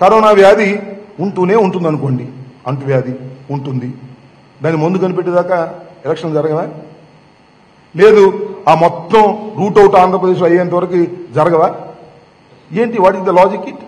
corona వ్యాధి ఉంటూనే ఉంటుంది అనుకోండి అంటువ్యాధి ఉంటుంది దాన్ని ముందు కనిపెట్టేదాకా ఎలక్షన్ జరగవా లేదు ఆ మొత్తం రూట్ అవుట్ ఆంధ్రప్రదేశ్ అయ్యేంత వరకు జరగవా ఏంటి what is the logic it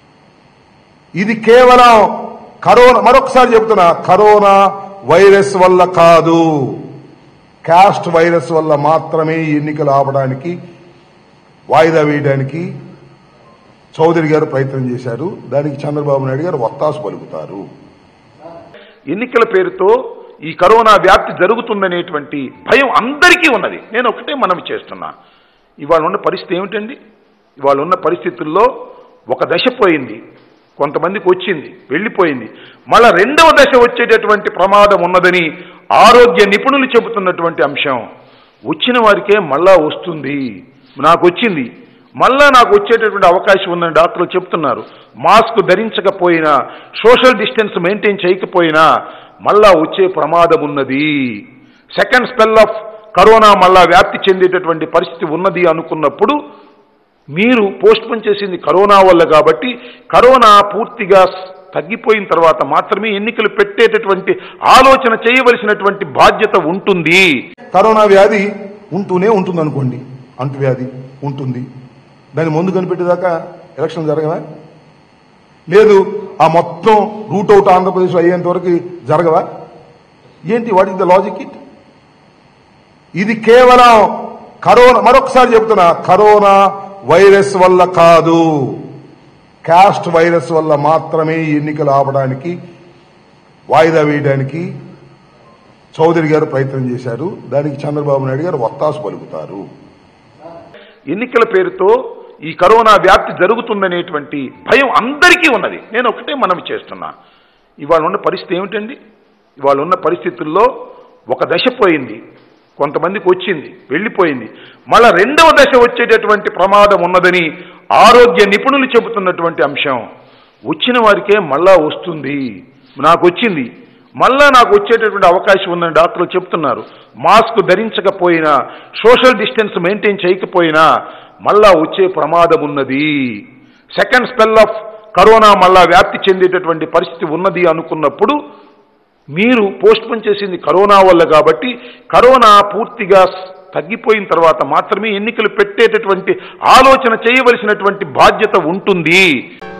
ఇది కేవలం కరోనా మరొకసారి చెప్తున్నా కరోనా వైరస్ వల్ల కాదు క్యాస్ట్ వైరస్ వల్ల మాత్రమే ఈ ఎన్నికలు ఆపడానికి వాయిదా వేయడానికి చౌదరి గారు ప్రయత్నం చేశారు దానికి చంద్రబాబు నాయుడు గారు వత్తాసు పలుకుతారు ఎన్నికల పేరుతో ఈ కరోనా వ్యాప్తి జరుగుతుందనేటువంటి భయం అందరికీ ఉన్నది నేను ఒకటే మనవి చేస్తున్నా ఇవాళ ఉన్న పరిస్థితి ఏమిటండి ఇవాళ ఉన్న పరిస్థితుల్లో ఒక దశ పోయింది కొంతమందికి వచ్చింది వెళ్ళిపోయింది మళ్ళా రెండవ దశ వచ్చేటటువంటి ప్రమాదం ఉన్నదని ఆరోగ్య నిపుణులు చెబుతున్నటువంటి అంశం వచ్చిన వారికే మళ్ళా వస్తుంది నాకు వచ్చింది మళ్ళా నాకు వచ్చేటటువంటి అవకాశం ఉందని డాక్టర్లు చెప్తున్నారు మాస్క్ ధరించకపోయినా సోషల్ డిస్టెన్స్ మెయింటైన్ చేయకపోయినా మళ్ళా వచ్చే ప్రమాదం ఉన్నది సెకండ్ స్పెల్ ఆఫ్ కరోనా మళ్ళా వ్యాప్తి చెందేటటువంటి పరిస్థితి ఉన్నది అనుకున్నప్పుడు మీరు పోస్ట్పోన్ చేసింది కరోనా వల్ల కాబట్టి కరోనా పూర్తిగా తగ్గిపోయిన తర్వాత మాత్రమే ఎన్నికలు పెట్టేటటువంటి ఆలోచన చేయవలసినటువంటి బాధ్యత ఉంటుంది కరోనా వ్యాధి ఉంటూనే ఉంటుంది అనుకోండి అంటువ్యాధి ఉంటుంది దాన్ని ముందు కనిపెట్టేదాకా ఎలక్షన్ జరగవా లేదు ఆ మొత్తం రూట్ అవుట్ ఆంధ్రప్రదేశ్ అయ్యేంత వరకు జరగవా ఏంటి what is the logic it ఇది కేవలం కరోనా మరొకసారి చెప్తున్నా కరోనా వైరస్ వల్ల కాదు క్యాస్ట్ వైరస్ వల్ల మాత్రమే ఈ ఎన్నికలు ఆపడానికి వాయిదా వేయడానికి చౌదరి గారు ప్రయత్నం చేశారు దానికి చంద్రబాబు నాయుడు గారు వత్తాసు పలుకుతారు ఎన్నికల పేరుతో ఈ కరోనా వ్యాప్తి జరుగుతుందనేటువంటి భయం అందరికీ ఉన్నది నేను ఒకటే మనవి చేస్తున్నా ఇవాళ ఉన్న పరిస్థితి ఏమిటండి ఇవాళ ఉన్న పరిస్థితుల్లో ఒక దశ పోయింది కొంతమందికి వచ్చింది వెళ్ళిపోయింది మళ్ళా రెండవ దశ వచ్చేటటువంటి ప్రమాదం ఉన్నదని ఆరోగ్య నిపుణులు చెబుతున్నటువంటి అంశం వచ్చిన వారికే మళ్ళా వస్తుంది నాకు వచ్చింది మళ్ళా నాకు వచ్చేటటువంటి అవకాశం ఉందని డాక్టర్లు చెప్తున్నారు మాస్క్ ధరించకపోయినా సోషల్ డిస్టెన్స్ మెయింటైన్ చేయకపోయినా మళ్ళా వచ్చే ప్రమాదం ఉన్నది సెకండ్ స్పెల్ ఆఫ్ కరోనా మళ్ళా వ్యాప్తి చెందేటటువంటి పరిస్థితి ఉన్నది అనుకున్నప్పుడు మీరు పోస్ట్పోన్ చేసింది కరోనా వల్ల కాబట్టి కరోనా పూర్తిగా తగ్గిపోయిన తర్వాత మాత్రమే ఎన్నికలు పెట్టేటటువంటి ఆలోచన చేయవలసినటువంటి బాధ్యత ఉంటుంది